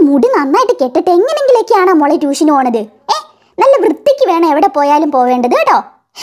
മുടി നന്നായിട്ട് കെട്ടിട്ട് എങ്ങനെങ്കിലൊക്കെയാണ് മോളെ ട്യൂഷന് പോണത് ഏ നല്ല വൃത്തിക്ക് വേണം എവിടെ പോയാലും പോവേണ്ടത് കേട്ടോ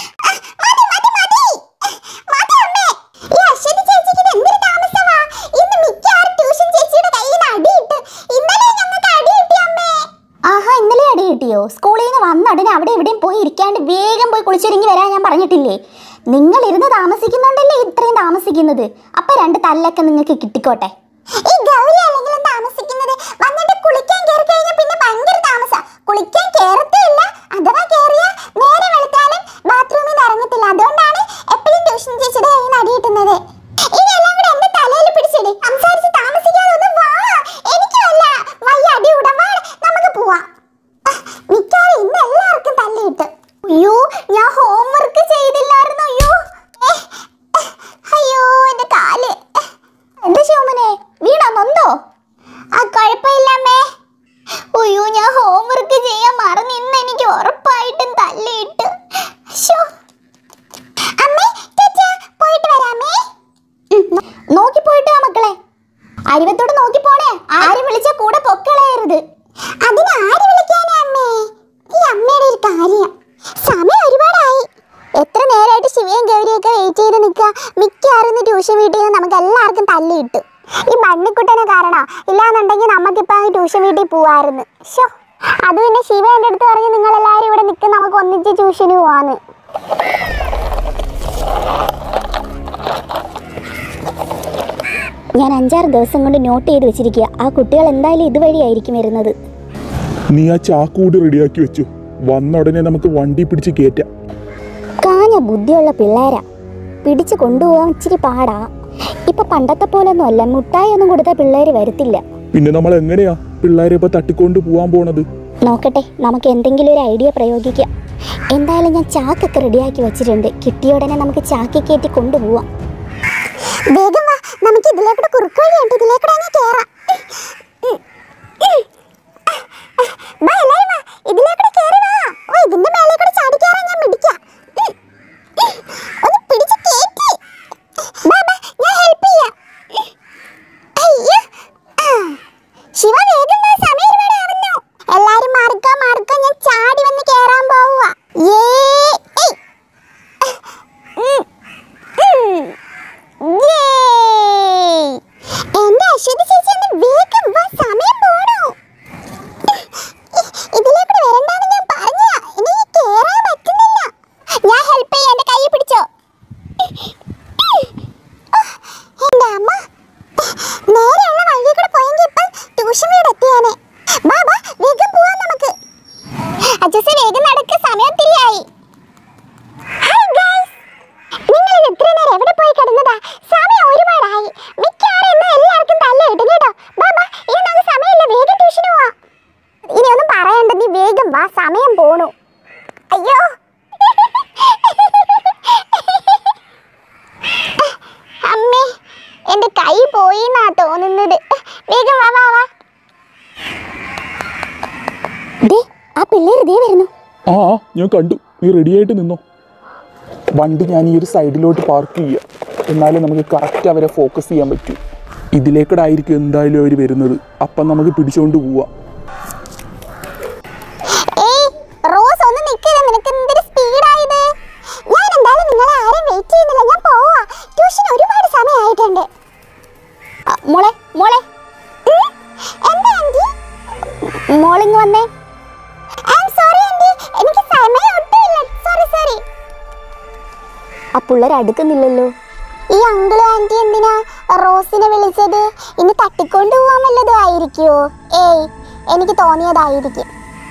ആഹാ ഇന്നലെ അടി കിട്ടിയോ സ്കൂളിൽ നിന്ന് വന്ന ഉടനെ അവിടെ എവിടെയും പോയി ഇരിക്കാണ്ട് വേഗം പോയി കുളിച്ചൊരുങ്ങി വരാൻ ഞാൻ പറഞ്ഞിട്ടില്ലേ നിങ്ങൾ ഇരുന്ന് താമസിക്കുന്നുണ്ടല്ലേ ഇത്രയും താമസിക്കുന്നത് അപ്പൊ രണ്ട് തല്ലൊക്കെ നിങ്ങൾക്ക് കിട്ടിക്കോട്ടെ ഈ ഗൗരി അല്ലെങ്കിലും താമസിക്കുന്നത് വന്നിട്ട് കുളിക്കാൻ കയറി കഴിഞ്ഞാൽ പിന്നെ ഭയങ്കര താമസ കുളിക്കാൻ കേറത്തേ ഇല്ല അഥവാ കേറിയ നേരെ വെളുത്താലും ബാത്റൂമിൽ നിന്ന് ഇറങ്ങത്തില്ല അതുകൊണ്ടാണ് എപ്പോഴും ട്യൂഷൻ ചേച്ചിയുടെ കയ്യിൽ നിന്ന് അടി കിട്ടുന്നത് ഇനി എല്ലാം കൂടെ എന്റെ തലയിൽ പിടിച്ചിട് സംസാരിച്ച് താമസിക്കാതെ ഒന്ന് വാ എനിക്കല്ല വയ്യ അടി കൂടാ വാ നമുക്ക് പോവാം മിക്കാറും ഇന്ന് എല്ലാവർക്കും തല്ല് കിട്ടും അയ്യോ ഞാൻ ഹോംവർക്ക് ചെയ്തില്ലായിരുന്നു അയ്യോ ഏ, അയ്യോ എന്റെ കാല് എന്താ ശോമനെ വീണോ നൊന്തോ ആ കുഴപ്പമില്ലമ്മേ അയ്യോ ഞാൻ ഹോംവർക്ക് ചെയ്യാൻ മറന്ന് ഇന്ന് എനിക്ക് ഉറപ്പായിട്ടും തല്ലിയിട്ട് ശോ അമ്മേ ചേച്ചാ പോയിട്ട് വരാമേ നോക്കി പോയിട്ട് വാ മക്കളെ അരിവത്തോട് നോക്കി പോണേ ആരും വിളിച്ച കൂടെ പൊക്കളയരുത് അതിന് ആര് വിളിക്കാനാ അമ്മേ ഈ അമ്മയുടെ ഒരു കാര്യം സമയം ഒരുപാടായി എത്ര നേരമായിട്ട് ശിവയും ഗൗരിയൊക്കെ വെയിറ്റ് ചെയ്ത് നിൽക്കുക മിക്കവാറും ട്യൂഷൻ വീട്ടിൽ നിന്ന് നമുക്ക് എല്ലാവർക്കും തല്ല് കിട്ടും ഈ മണ്ണിക്കുട്ടനെ കാരണം ഇല്ലാന്നുണ്ടെങ്കിൽ നമുക്കിപ്പോൾ അങ്ങ് ട്യൂഷൻ വീട്ടിൽ പോവായിരുന്നു ഷോ അത് പിന്നെ ശിവ എൻ്റെ അടുത്ത് പറഞ്ഞ് നിങ്ങൾ എല്ലാവരും ഇവിടെ നിൽക്കും നമുക്ക് ഒന്നിച്ച് ട്യൂഷന് പോവാന്ന് ഞാൻ അഞ്ചാറ് ദിവസം കൊണ്ട് നോട്ട് ചെയ്ത് വെച്ചിരിക്കുക ആ കുട്ടികൾ എന്തായാലും ഇതുവഴിയായിരിക്കും വരുന്നത് നീ ആ ചാക്കൂടി റെഡിയാക്കി വെച്ചു വന്ന ഉടനെ നമുക്ക് വണ്ടി പിടിച്ച് കയറ്റാം കാഞ്ഞ ബുദ്ധിയുള്ള പിള്ളേരാ പിടിച്ചു കൊണ്ടുപോകാൻ ഇച്ചിരി പാടാ ഇപ്പൊ പണ്ടത്തെ പോലൊന്നും അല്ല മുട്ടായി ഒന്നും കൊടുത്താൽ പിള്ളേര് വരത്തില്ല പിന്നെ നമ്മൾ എങ്ങനെയാ പിള്ളേരെ ഇപ്പൊ തട്ടിക്കൊണ്ട് പോവാൻ പോണത് നോക്കട്ടെ നമുക്ക് എന്തെങ്കിലും ഒരു ഐഡിയ പ്രയോഗിക്കാം എന്തായാലും ഞാൻ ചാക്കൊക്കെ റെഡിയാക്കി വെച്ചിട്ടുണ്ട് കിട്ടിയ ഉടനെ നമുക്ക് ചാക്കി കയറ്റി കൊണ്ടുപോവാം വേഗം വാ നമുക്ക് ഇതിലേക്കൂടെ കുറുക്ക് വഴിയുണ്ട് ഇതിലേക്കൂടെ അങ്ങ് കേറാം വാ എല്ലാരും വാ ഇതിലേക്കൂടെ കേറി വാ ഓ ഇതിന്റെ മേലെ കൂടെ ചാടി കേറാൻ ഞാൻ പിടിക്കാം ഒന്ന് പിടിച്ച് കേറ്റി വാ വാ ഞാൻ ഹെൽപ്പ് ചെയ്യാം അയ്യോ ആ ശിവ വേഗം വാ സമയം ഒരുപാടാവുന്നു എല്ലാരും മാറിക്കോ മാറിക്കോ ഞാൻ ചാടി വന്ന് കേറാൻ പോവുക ഏ ഏയ്. ഉം. ഉം. യേയ്. എന്റെ അശ്വതി ചേച്ചി ഒന്ന് വേഗം വാ സമയം പോണു ഇതിലേക്കൂടെ വരണ്ടാന്ന് ഞാൻ പറഞ്ഞ എനിക്ക് കേറാൻ പറ്റുന്നില്ല ഞാൻ ഹെൽപ്പ് ചെയ്യാം എന്റെ കൈ പിടിച്ചോ എന്റെ അമ്മ നേരെയുള്ള വഴി കൂടെ പോയെങ്കിൽ ഇപ്പം ട്യൂഷൻ വീട് എത്തിയാനെ വാ വാ വേഗം പോവാം നമുക്ക് അജസ് വേഗം നടക്ക് സമയത്തില്ലായി ഹായ് ഗൈസ് നിങ്ങൾ ഇത് ഇത്ര നേരം എവിടെ പോയി കിടന്നതാ സമയം ഒരുപാടായി മിക്കവാറും ഇന്ന് എല്ലാവർക്കും തല്ല കിട്ടും കേട്ടോ വാ വാ ഇനി നമുക്ക് സമയമില്ല വേഗം ട്യൂഷന് പോവാം ഇനി ഒന്നും പറയണ്ട നീ വേഗം വാ സമയം പോണു അയ്യോ അമ്മേ എന്റെ കൈ പോയി എന്നാ തോന്നുന്നത് വേഗം വാ വാ വാ ദേ ആ പിള്ളേര് ദേ വരുന്നു ആ ആ, ഞാൻ കണ്ടു നീ റെഡിയായിട്ട് നിന്നോ വണ്ടി ഞാൻ ഈ ഒരു സൈഡിലോട്ട് പാർക്ക് ചെയ്യുക എന്നാലേ നമുക്ക് കറക്റ്റ് അവരെ ഫോക്കസ് ചെയ്യാൻ പറ്റൂ ഇതിലേക്കൂടെ ആയിരിക്കും എന്തായാലും അവർ വരുന്നത് അപ്പം നമുക്ക് പിടിച്ചുകൊണ്ട് പോവാം ഏയ് റോസ് ഒന്ന് നിൽക്കില്ല നിനക്ക് എന്തൊരു സ്പീഡായത് ഞാൻ എന്തായാലും നിങ്ങളെ ആരും വെയിറ്റ് ചെയ്യുന്നില്ല ഞാൻ പോവാ ട്യൂഷൻ ഒരുപാട് സമയമായിട്ടുണ്ട് മോളെ മോളെ ഉം, എന്താ ആന്റി മോളിങ് വന്നേ സോറി ആന്റി എനിക്ക് സമയം ഒട്ടുമില്ല സോറി സോറി ആ പിള്ളേർ അടുക്കുന്നില്ലല്ലോ ഈ അങ്കിളും ആന്റി എന്തിനാ റോസിനെ വിളിച്ചത് ഇനി തട്ടിക്കൊണ്ട് പോവാൻ വല്ലതും ആയിരിക്കുമോ ഏയ് എനിക്ക് തോന്നിയതായിരിക്കും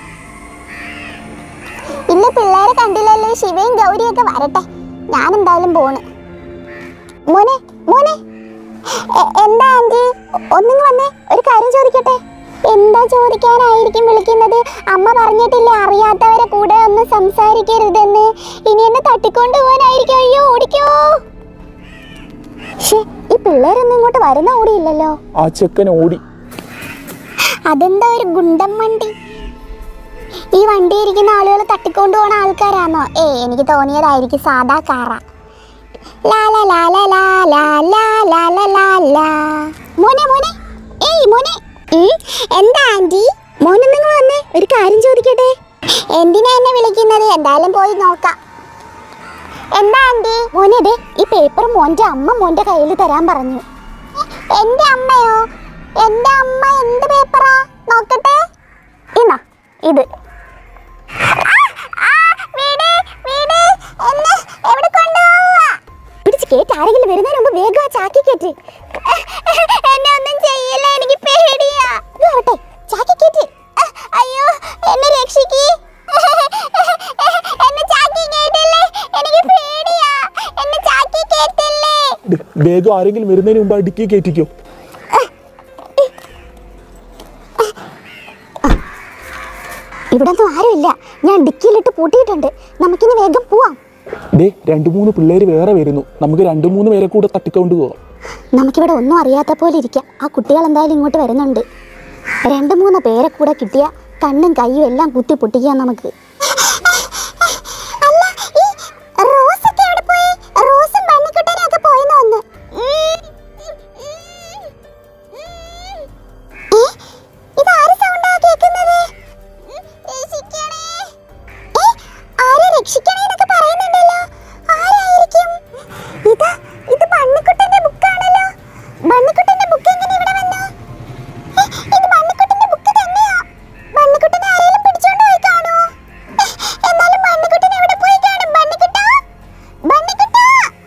ഇന്ന് പിള്ളേരെ കണ്ടില്ലല്ലോ ശിവയും ഗൗരിയൊക്കെ വരട്ടെ ഞാൻ എന്തായാലും പോണ് മോനെ മോനെ എ- എന്താ ആന്റി ഒന്നിങ്ങ് വന്നേ ഒരു കാര്യം ചോദിക്കട്ടെ എന്താ ചോദിക്കാനായിരിക്കും വിളിക്കുന്നത് അമ്മ പറഞ്ഞിട്ടില്ലേ അറിയാത്തവരെ കൂടെ ഒന്ന് സംസാരിക്കരുതെന്ന് ഇനി എന്നെ തട്ടിക്കൊണ്ട് പോകാനായിരിക്കും അയ്യോ ഓടിക്കോ ശ്ശേ, ഈ പിള്ളേരൊന്നും ഇങ്ങോട്ട് വരുന്ന ഓടിയില്ലല്ലോ ആ ചെക്കൻ ഓടി അതെന്താ ഒരു ഗുണ്ടൻ വണ്ടി ഈ വണ്ടി ഇരിക്കുന്ന ആളുകൾ തട്ടിക്കൊണ്ടു പോണ ആൾക്കാരാണോ ഏ എനിക്ക് തോന്നിയതായിരിക്കും സാധാ കാറാ ലാ ലാ ലാ ലാ ലാ ലാ ലാ ലാ ലാ ലാ ലാ. മോനെ മോനെ ഏയ് മോനെ ഉം, എന്താ ആന്റി മോനെ നിങ്ങൾ വന്നേ ഒരു കാര്യം ചോദിക്കട്ടെ എന്തിനാ എന്നെ വിളിക്കുന്നത് എന്തായാലും പോയി നോക്കാം എന്താ ആന്റി മോനെ ദേ ഈ പേപ്പർ മോന്റെ അമ്മ മോന്റെ കയ്യിൽ തരാൻ പറഞ്ഞു എന്റെ അമ്മയോ എന്റെ അമ്മ എന്ത് പേപ്പറാ നോക്കട്ടെ ഇന്നാ ഇത് പിടിച്ച് കേട്ട് ആരെങ്കിലും വരുന്നതിന് മുമ്പ് വേഗം ആ ചാക്കി കേട്ട് എന്നെ ഒന്നും ചെയ്യില്ല എനിക്ക് പേടിയാ ആവട്ടെ ചാക്കി കേട്ട് അയ്യോ എന്നെ രക്ഷിക്ക് എന്നെ ചാക്കി കേട്ടില്ലേ എനിക്ക് പേടിയാ എന്നെ ചാക്കി കേട്ടില്ലേ ദേ, വേഗം ആരെങ്കിലും വരുന്നതിന് മുമ്പ് അടുക്കി കയറ്റിക്കോ ഇവിടെ ഒന്നും ആരുമില്ല ഞാൻ ഡിക്കിയിലിട്ട് പൂട്ടിയിട്ടുണ്ട് നമുക്കിനി വേഗം പോവാം ദേ രണ്ട് മൂന്ന് പിള്ളേര് വേറെ വരുന്നു നമുക്ക് രണ്ട് മൂന്ന് പേരെ കൂടെ തട്ടിക്കൊണ്ട് പോവാം നമുക്കിവിടെ ഒന്നും അറിയാത്ത പോലെ ഇരിക്കാം ആ കുട്ടികൾ എന്തായാലും ഇങ്ങോട്ട് വരുന്നുണ്ട് രണ്ട് മൂന്ന് പേരെ കൂടെ കിട്ടിയ കണ്ണും കൈയും എല്ലാം കുത്തി പൊട്ടിക്കാം നമുക്ക് രക്ഷിക്കണേന്നൊക്കെ പറയുന്നുണ്ടല്ലോ ആരായിരിക്കും ഇതാ ഇത് ബണ്ണിക്കുട്ടന്റെ ബുക്കാണല്ലോ ബണ്ണിക്കുട്ടന്റെ ബുക്ക് എങ്ങനെ ഇവിടെ വന്നു ഏ, ഇത് ബണ്ണിക്കുട്ടന്റെ ബുക്ക് തന്നെയാ ബണ്ണിക്കുട്ടനെ ആരെങ്കിലും പിടിച്ചോണ്ട് പോയി കാണുമോ ഏ, എന്നാലും ബണ്ണിക്കുട്ടൻ എവിടെ പോയി കാണും ബണ്ണിക്കുട്ടാ ബണ്ണിക്കുട്ടാ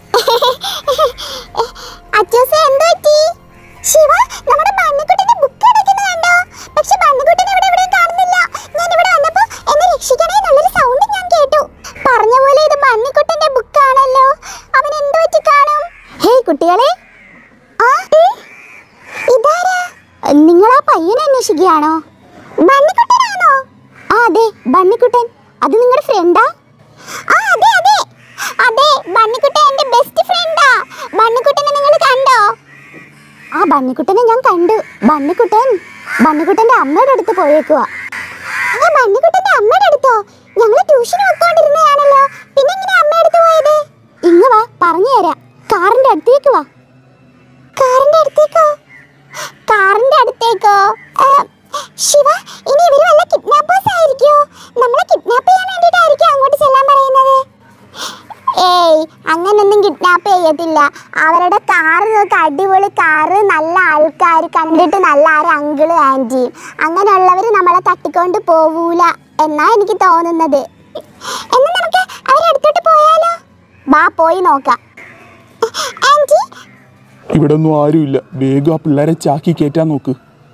അച്ചൂസേ എന്ത് പറ്റി ശിവ നമ്മുടെ ബണ്ണിക്കുട്ടന്റെ ബുക്ക് കിടക്കുന്ന കണ്ടോ പക്ഷെ ബണ്ണിക്കുട്ടനെ ഇവിടെ എവിടെയും കാണുന്നില്ല ഞാൻ ഇവിടെ വന്നപ്പോ എന്നെ രക്ഷിക്കണേ എന്നുള്ളൊരു സൗണ്ട് ഞാൻ കേട്ടു പറഞ്ഞ പോലെ ഇത് ബണ്ണിക്കുട്ടന്റെ ബുക്കാണല്ലോ അവൻ എന്ത് പറ്റി കാണും ഹേയ് കുട്ടികളെ ആ ഉം. ഇതാരാ നിങ്ങൾ ആ പയ്യനെ അന്വേഷിക്കുകയാണോ ബണ്ണിക്കുട്ടനാണോ ആ അതെ ബണ്ണിക്കുട്ടൻ അത് നിങ്ങളുടെ ഫ്രണ്ടാ ആ അതെ അതെ അതെ ബണ്ണിക്കുട്ടൻ എന്റെ ബെസ്റ്റ് ഫ്രണ്ടാ ബണ്ണിക്കുട്ടനെ നിങ്ങൾ കണ്ടോ ആ ബണ്ണിക്കുട്ടനെ ഞാൻ കണ്ടു ബണ്ണിക്കുട്ടൻ ബണ്ണിക്കുട്ടന്റെ അമ്മയുടെ അടുത്ത് പോയേക്കുവാ ആ ബണ്ണിക്കുട്ടന്റെ അമ്മയുടെ അടുത്തോ ഞങ്ങൾ ട്യൂഷൻ വെക്കോണ്ടിരുന്നതാണല്ലോ പിന്നെ എങ്ങനെ അമ്മയുടെ അടുത്ത് പോയത് ഇങ്ങ് വാ പറഞ്ഞു തരാം കാറിന്റെ അടുത്തേക്ക് വാ കാറിന്റെ അടുത്തേക്കോ കാറിന്റെ അടുത്തേക്കോ ആ, ശിവ ഇനി ഇവര് വല്ല കിഡ്നാപ്പേഴ്സ് ആയിരിക്കോ നമ്മളെ കിഡ്നാപ്പ് ചെയ്യാൻ വേണ്ടിയിട്ടായിരിക്കും അങ്ങോട്ട് ചെല്ലാൻ പറയുന്നത് ഏയ് അങ്ങനൊന്നും കിഡ്നാപ്പ് ചെയ്യത്തില്ല അവരുടെ കാറ് നോക്ക് അടിപൊളി കാറ് നല്ല ആൾക്കാർ കണ്ടിട്ട് നല്ല ആരും അങ്കിള് ആൻറ്റിയും അങ്ങനെയുള്ളവർ നമ്മളെ തട്ടിക്കൊണ്ട് പോവൂല എന്നാ എനിക്ക് തോന്നുന്നത് എന്നാ നമുക്ക് അവരെ അടുത്തോട്ട് പോയാലോ ബാ പോയി നോക്കാം ആൻറ്റി ഇവിടെ ഒന്നും ആരുമില്ല വേഗം ആ പിള്ളേരെ ചാക്കി കയറ്റാൻ നോക്ക്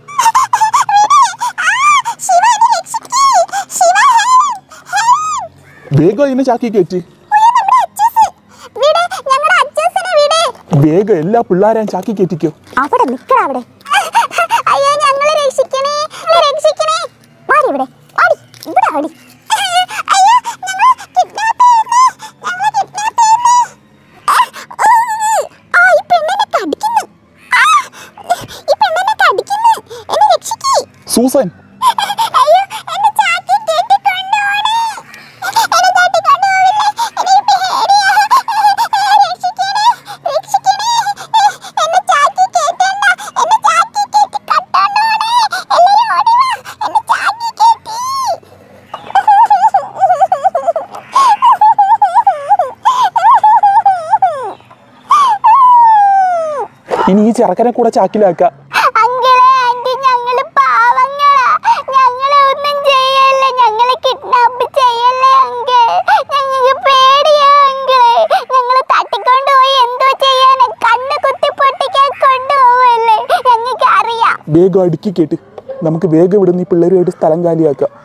ശിവ എന്നെ രക്ഷിക്ക് ശിവ വേഗം അതിനെ ചാക്കി കയറ്റി നമ്മുടെ അച്ചൂസ് വിട് ഞങ്ങളുടെ അച്ചൂസിനെ വിട് വേഗം എല്ലാ പിള്ളേരെയും ചാക്കി കയറ്റിക്കോ അവിടെ നിക്കട അവിടെ അയ്യോ ഞങ്ങളെ രക്ഷിക്കണേ ഞങ്ങളെ രക്ഷിക്കണേ വാടി ഇവിടെ വാടി ഇവിടെ വാടി അയ്യോ ഞങ്ങളെ kidnap ചെയ്യുന്നു. ഞങ്ങളെ kidnap ചെയ്യുന്നു. ആ, ആ, ഈ പെണ്ണെന്നെ കടിക്കുന്നു. ആ, ഈ പെണ്ണെന്നെ കടിക്കുന്നു. എന്നെ രക്ഷിക്ക്. സൂസൻ അയ്യോ, എന്നെ ചാക്കിൽ കെട്ടി കൊണ്ടുപോണേ. എന്നെ തട്ടി കൊണ്ടുപോവില്ലേ? എനിക്ക് പേടിയാ. രക്ഷിക്കണേ, രക്ഷിക്കണേ. എന്നെ ചാക്കിൽ കെട്ടണ്ട. എന്നെ ചാക്കിൽ കെട്ടി കൊണ്ടുപോണേ. എല്ലാവരും ഓടി വാ. എന്നെ ചാക്കിൽ കെട്ടി. ഇനി ഈ ചെറുക്കനെ കൂടെ ചാക്കിലാക്ക അങ്കിളെ ആന്റി ഞങ്ങള് പാവങ്ങളാ ഞങ്ങളെ ഒന്നും ചെയ്യല്ലേ ഞങ്ങളെ കിഡ്നാപ്പ് ചെയ്യല്ലേ അങ്കിൾ ഞങ്ങൾക്ക് പേടിയാ അങ്കിളെ ഞങ്ങള് തട്ടിക്കൊണ്ടുപോയി എന്തോ ചെയ്യാനാ കണ്ണ് കുത്തി പൊട്ടിക്കാൻ കൊണ്ടുപോവല്ലേ ഞങ്ങൾക്ക് അറിയാം വേഗം അടുക്കി കേട്ട് നമുക്ക് വേഗം ഇവിടുന്ന് ഈ പിള്ളേരുമായിട്ട് സ്ഥലം കാലിയാക്കാം